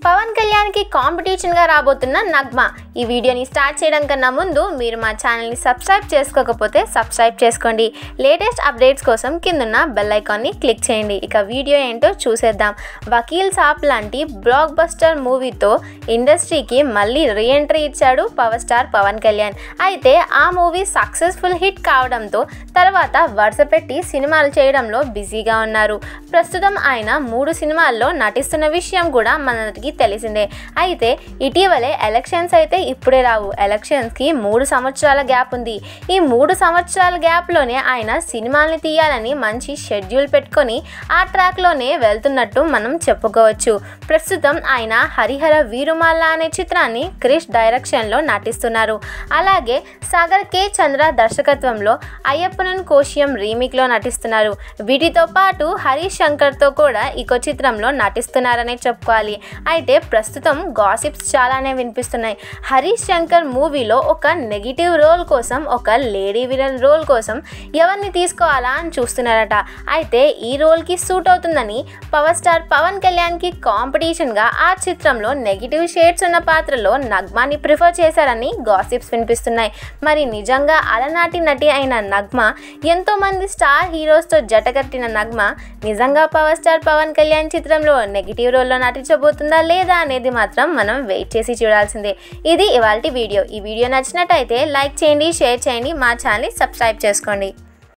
పవన్ కళ్యాణ్కి కాంపిటీషన్గా రాబోతున్న నగ్మ ఈ వీడియోని స్టార్ట్ చేయడం కన్నా ముందు మీరు మా ఛానల్ని సబ్స్క్రైబ్ చేసుకోకపోతే సబ్స్క్రైబ్ చేసుకోండి లేటెస్ట్ అప్డేట్స్ కోసం కిందున్న బెల్ ఐకాన్ని క్లిక్ చేయండి ఇక వీడియో ఏంటో చూసేద్దాం వకీల్ సాబ్ లాంటి బ్లాక్ బస్టర్ మూవీతో ఇండస్ట్రీకి మళ్ళీ రీఎంట్రీ ఇచ్చాడు పవర్ స్టార్ పవన్ కళ్యాణ్ అయితే ఆ మూవీ సక్సెస్ఫుల్ హిట్ కావడంతో తర్వాత వరుస పెట్టి సినిమాలు చేయడంలో బిజీగా ఉన్నారు ప్రస్తుతం ఆయన మూడు సినిమాల్లో నటిస్తున్న విషయం కూడా మనకి తెలిసిందే అయితే ఇటీవలే ఎలక్షన్స్ అయితే ఇప్పుడే రావు ఎలక్షన్స్కి మూడు సంవత్సరాల గ్యాప్ ఉంది ఈ మూడు సంవత్సరాల గ్యాప్లోనే ఆయన సినిమాల్ని తీయాలని మంచి షెడ్యూల్ పెట్టుకొని ఆ ట్రాక్లోనే వెళ్తున్నట్టు మనం చెప్పుకోవచ్చు ప్రస్తుతం ఆయన హరిహర వీరుమాల అనే చిత్రాన్ని క్రిష్ డైరెక్షన్లో నటిస్తున్నారు అలాగే సాగర్ కే చంద్ర దర్శకత్వంలో అయ్యప్పనన్ కోశియం రీమేక్లో నటిస్తున్నారు వీటితో పాటు హరీష్ శంకర్తో కూడా ఇకో చిత్రంలో నటిస్తున్నారనే చెప్పుకోవాలి అయితే ప్రస్తుతం గాసిప్స్ చాలానే వినిపిస్తున్నాయి హరీష్ శంకర్ మూవీలో ఒక నెగిటివ్ రోల్ కోసం ఒక లేడీ విలన్ రోల్ కోసం ఎవరిని తీసుకోవాలా అని చూస్తున్నారట అయితే ఈ రోల్కి సూట్ అవుతుందని పవర్ స్టార్ పవన్ కళ్యాణ్కి కాంపిటీషన్గా ఆ చిత్రంలో నెగిటివ్ షేడ్స్ ఉన్న పాత్రలో నగ్మాని ప్రిఫర్ చేశారని గాసిప్స్ వినిపిస్తున్నాయి మరి నిజంగా అలనాటి నటి అయిన నగ్మ ఎంతోమంది స్టార్ హీరోస్తో జటకట్టిన నగ్మ నిజంగా పవర్ స్టార్ పవన్ కళ్యాణ్ చిత్రంలో నెగిటివ్ రోల్లో నటించబోతుందా లేదా అనేది మాత్రం మనం వెయిట్ చేసి చూడాల్సిందే ఇది ఇవాళ వీడియో ఈ వీడియో నచ్చినట్టయితే లైక్ చేయండి షేర్ చేయండి మా ఛానల్ని సబ్స్క్రైబ్ చేసుకోండి